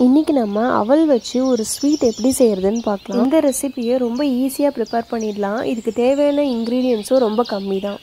இன்றைக்கி நம்ம அவல் வச்சு ஒரு ஸ்வீட் எப்படி செய்கிறதுன்னு பார்க்கலாம் இந்த ரெசிபியை ரொம்ப ஈஸியாக ப்ரிப்பேர் பண்ணிடலாம் இதுக்கு தேவையான இன்க்ரீடியன்ஸும் ரொம்ப கம்மி தான்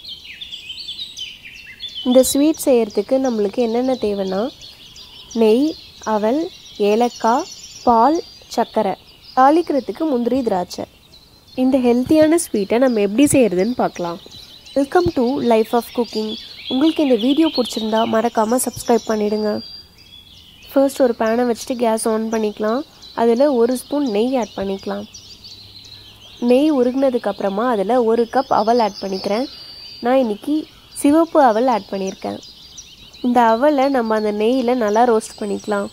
இந்த ஸ்வீட் செய்கிறதுக்கு நம்மளுக்கு என்னென்ன தேவைன்னா நெய் அவல் ஏலக்காய் பால் சர்க்கரை தாளிக்கிறதுக்கு முந்திரி திராட்சை இந்த ஹெல்த்தியான ஸ்வீட்டை நம்ம எப்படி செய்கிறதுன்னு பார்க்கலாம் welcome to life of cooking உங்களுக்கு இந்த வீடியோ பிடிச்சிருந்தா மறக்காமல் சப்ஸ்கிரைப் பண்ணிவிடுங்க ஃபர்ஸ்ட் ஒரு பேனை வச்சுட்டு கேஸ் ஆன் பண்ணிக்கலாம் அதில் ஒரு ஸ்பூன் நெய் ஆட் பண்ணிக்கலாம் நெய் உருகினதுக்கப்புறமா அதில் ஒரு கப் அவல் ஆட் பண்ணிக்கிறேன் நான் இன்றைக்கி சிவப்பு அவல் ஆட் பண்ணியிருக்கேன் இந்த அவலை நம்ம அந்த நெய்யில் நல்லா ரோஸ்ட் பண்ணிக்கலாம்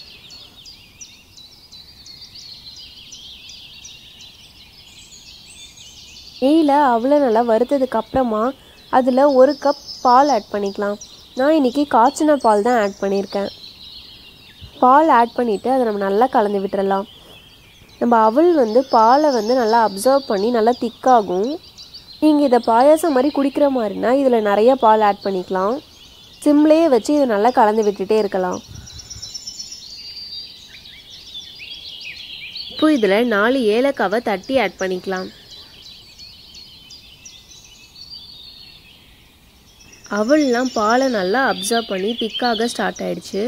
நெய்யில் அவலை நல்லா வறுத்ததுக்கு அப்புறமா அதில் ஒரு கப் பால் ஆட் பண்ணிக்கலாம் நான் இன்றைக்கி காய்ச்சின பால் தான் ஆட் பண்ணியிருக்கேன் பால் ஆட் பண்ணிவிட்டு அதை நம்ம நல்லா கலந்து விட்டுறலாம் நம்ம அவல் வந்து பாலை வந்து நல்லா அப்சர்வ் பண்ணி நல்லா திக்காகும் நீங்கள் இதை பாயாசம் மாதிரி குடிக்கிற மாதிரினா இதில் நிறைய பால் ஆட் பண்ணிக்கலாம் சிம்லேயே வச்சு இதை நல்லா கலந்து விட்டுட்டே இருக்கலாம் இப்போ இதில் நாலு ஏலக்காவை தட்டி ஆட் பண்ணிக்கலாம் அவல்லாம் பாலை நல்லா அப்சர்வ் பண்ணி திக்காக ஸ்டார்ட் ஆயிடுச்சு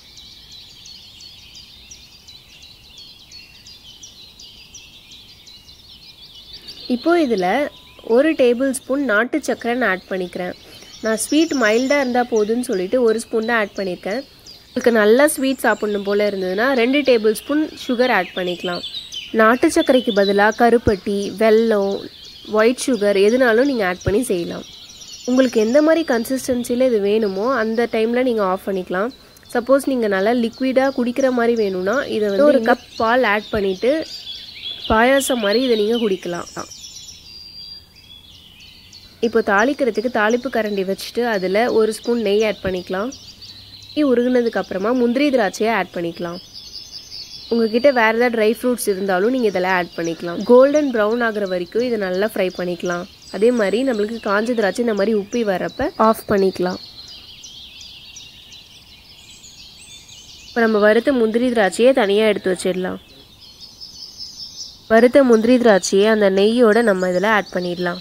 இப்போது இதில் ஒரு டேபிள் ஸ்பூன் நாட்டு சக்கரை நான் ஆட் பண்ணிக்கிறேன் நான் ஸ்வீட் மைல்டாக இருந்தால் போதுன்னு சொல்லிட்டு ஒரு ஸ்பூன் தான் ஆட் பண்ணியிருக்கேன் உங்களுக்கு நல்லா ஸ்வீட் சாப்பிடணும் போல் இருந்ததுன்னா ரெண்டு டேபிள் ஸ்பூன் சுகர் ஆட் பண்ணிக்கலாம் நாட்டு சர்க்கரைக்கு பதிலாக கருப்பட்டி வெல்லம் ஒயிட் சுகர் எதுனாலும் நீங்கள் ஆட் பண்ணி செய்யலாம் உங்களுக்கு எந்த மாதிரி கன்சிஸ்டன்சியில் இது வேணுமோ அந்த டைமில் நீங்கள் ஆஃப் பண்ணிக்கலாம் சப்போஸ் நீங்கள் நல்லா லிக்விடாக குடிக்கிற மாதிரி வேணும்னா இதை வந்து ஒரு கப் பால் ஆட் பண்ணிவிட்டு பாயாசம் மாதிரி இதை நீங்கள் குடிக்கலாம் இப்போ தாளிக்கிறதுக்கு தாளிப்பு கரண்டி வச்சுட்டு அதில் ஒரு ஸ்பூன் நெய் ஆட் பண்ணிக்கலாம் நெய் உருகுனதுக்கு அப்புறமா முந்திரி திராட்சையை ஆட் பண்ணிக்கலாம் உங்ககிட்ட வேறு ஏதாவது ட்ரை ஃப்ரூட்ஸ் இருந்தாலும் நீங்கள் இதெல்லாம் ஆட் பண்ணிக்கலாம் கோல்டன் ப்ரௌன் ஆகிற வரைக்கும் இதை நல்லா ஃப்ரை பண்ணிக்கலாம் அதே மாதிரி நம்மளுக்கு காஞ்ச திராட்சை இந்த மாதிரி உப்பி வர்றப்ப ஆஃப் பண்ணிக்கலாம் இப்போ நம்ம வறுத்த முந்திரி திராட்சையை தனியாக எடுத்து வச்சிடலாம் வறுத்த முந்திரி திராட்சையை அந்த நெய்யோட நம்ம இதில் ஆட் பண்ணிடலாம்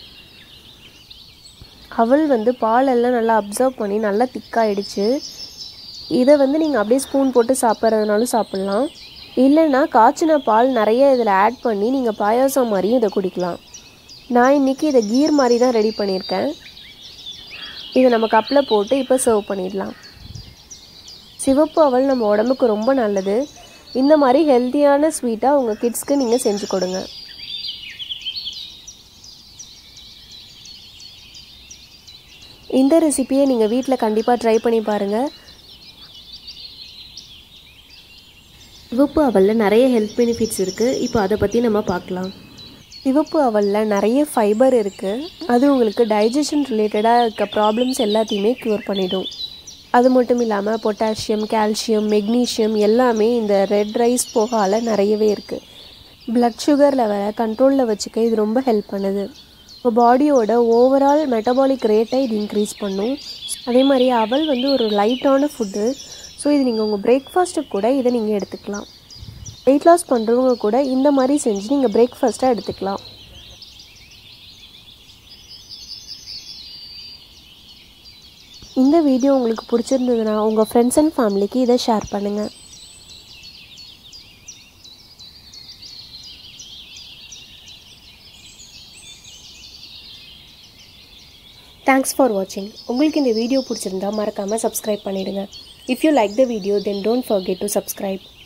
அவள் வந்து பாலெல்லாம் நல்லா அப்சர்வ் பண்ணி நல்லா திக்காயிடுச்சு இதை வந்து நீங்கள் அப்படியே ஸ்பூன் போட்டு சாப்பிட்றதுனாலும் சாப்பிட்லாம் இல்லைன்னா காய்ச்சின பால் நிறைய இதில் ஆட் பண்ணி நீங்கள் பாயாசம் மாதிரியும் இதை குடிக்கலாம் நான் இன்றைக்கி இதை கீர் மாதிரி தான் ரெடி பண்ணியிருக்கேன் இதை நம்ம கப்பில் போட்டு இப்போ சர்வ் பண்ணிடலாம் சிவப்பு அவல் நம்ம உடம்புக்கு ரொம்ப நல்லது இந்த மாதிரி ஹெல்த்தியான ஸ்வீட்டாக உங்கள் கிட்ஸ்க்கு நீங்கள் செஞ்சு கொடுங்க இந்த ரெசிப்பியை நீங்கள் வீட்டில் கண்டிப்பாக ட்ரை பண்ணி பாருங்கள் சிவப்பு அவலில் நிறைய ஹெல்த் பெனிஃபிட்ஸ் இருக்குது இப்போ அதை பற்றி நம்ம பார்க்கலாம் சிவப்பு அவலில் நிறைய ஃபைபர் இருக்குது அது உங்களுக்கு டைஜஷன் ரிலேட்டடாக இருக்க ப்ராப்ளம்ஸ் எல்லாத்தையுமே க்யூர் பண்ணிடும் அது மட்டும் இல்லாமல் பொட்டாசியம் கால்சியம் மெக்னீஷியம் எல்லாமே இந்த ரெட் ரைஸ் போகால நிறையவே இருக்குது பிளட் சுகர் லெவலை கண்ட்ரோலில் வச்சுக்க இது ரொம்ப ஹெல்ப் பண்ணுது இப்போ பாடியோட ஓவரால் மெட்டபாலிக் ரேட்டை இது இன்க்ரீஸ் பண்ணும் அதே மாதிரி அவல் வந்து ஒரு லைட்டான ஃபுட்டு ஸோ இது நீங்கள் உங்கள் பிரேக்ஃபாஸ்ட்டுக்கு கூட இதை நீங்கள் எடுத்துக்கலாம் வெயிட் லாஸ் பண்ணுறவங்க கூட இந்த மாதிரி செஞ்சு நீங்கள் பிரேக்ஃபாஸ்ட்டாக எடுத்துக்கலாம் இந்த வீடியோ உங்களுக்கு பிடிச்சிருந்ததுன்னா உங்கள் ஃப்ரெண்ட்ஸ் அண்ட் ஃபேமிலிக்கு இதை ஷேர் பண்ணுங்கள் தேங்க்ஸ் ஃபார் வாட்சிங் உங்களுக்கு இந்த வீடியோ பிடிச்சிருந்தா மறக்காமல் சப்ஸ்கிரைப் பண்ணிவிடுங்க if you like the video then don't forget to subscribe